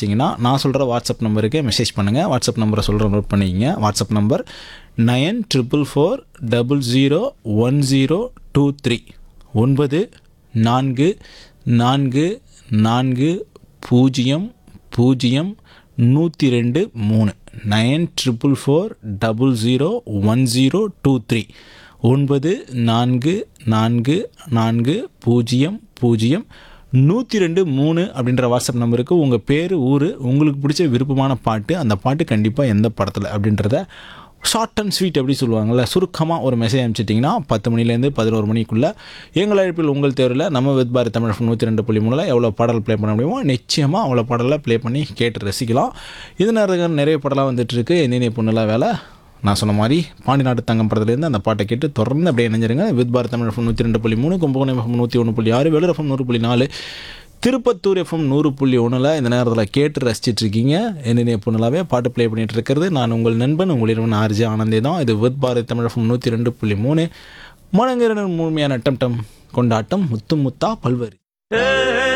நினச்சிங்கன்னா நான் சொல்கிற வாட்ஸ்அப் நம்பருக்கு மெசேஜ் பண்ணுங்கள் வாட்ஸ்அப் நம்பரை சொல்கிற நோட் பண்ணிக்கங்க WhatsApp number nine triple four double zero one zero two three ஒன்பது நான்கு நான்கு நான்கு பூஜ்ஜியம் பூஜ்ஜியம் நூற்றி ரெண்டு மூணு nine triple four double zero one zero two three ஒன்பது நான்கு நான்கு நான்கு பூஜ்ஜியம் பூஜ்ஜியம் நூற்றி ரெண்டு மூணு அப்படின்ற வாட்ஸ்அப் நம்பருக்கு உங்கள் பேர் ஊர் உங்களுக்கு பிடிச்ச விருப்பமான பாட்டு அந்த பாட்டு கண்டிப்பாக எந்த படத்தில் அப்படின்றத ஷார்ட் அண்ட் ஸ்வீட் அப்படி சொல்லுவாங்கள்ல சுருக்கமாக ஒரு மெசேஜ் அனுப்பிச்சிட்டிங்கன்னா பத்து மணிலேருந்து பதினோரு மணிக்குள்ளே எங்கள் அழைப்பில் உங்கள் தேர்வில் நம்ம வித் பாரத் தமிழ் நூற்றி ரெண்டு புள்ளி மூணில் எவ்வளோ பாடல் ப்ளே பண்ண முடியுமோ நிச்சயமாக அவ்வளோ பாடலை ப்ளே பண்ணி கேட்டு ரசிக்கலாம் இது நேரத்துக்கு நிறைய பாடலாம் வந்துட்டுருக்கு என்னென்ன பொண்ணுலாம் வேலை நான் சொன்ன மாதிரி பாண்டி நாட்டு தங்கம் படத்துலேருந்து அந்த பாட்டை கேட்டு தொடர்ந்து அப்படியே இணைஞ்சிருங்க வித் பாரத் தமிழ் எஃப்எம் நூற்றி ரெண்டு புள்ளி மூணு கும்பகோணம் எஃப்எம் நூற்றி ஒன்று புள்ளி ஆறு வேலூர் எஃப்எம் நூறு புள்ளி நாலு திருப்பத்தூர் எஃப்எம் நூறு புள்ளி ஒன்றில் இந்த நேரத்தில் கேட்டு ரசிச்சிட்டு இருக்கீங்க என்னென்ன பொண்ணுலாவே பாட்டு ப்ளே பண்ணிட்டு இருக்கிறது நான் உங்கள் நண்பன் உங்கள் இரவன் ஆர்ஜி ஆனந்தே தான் இது வித் பாரத் தமிழ் எஃப்எம் நூற்றி ரெண்டு புள்ளி மூணு மனங்கிற முழுமையான டம் டம் கொண்டாட்டம் முத்து முத்தா பல்வரி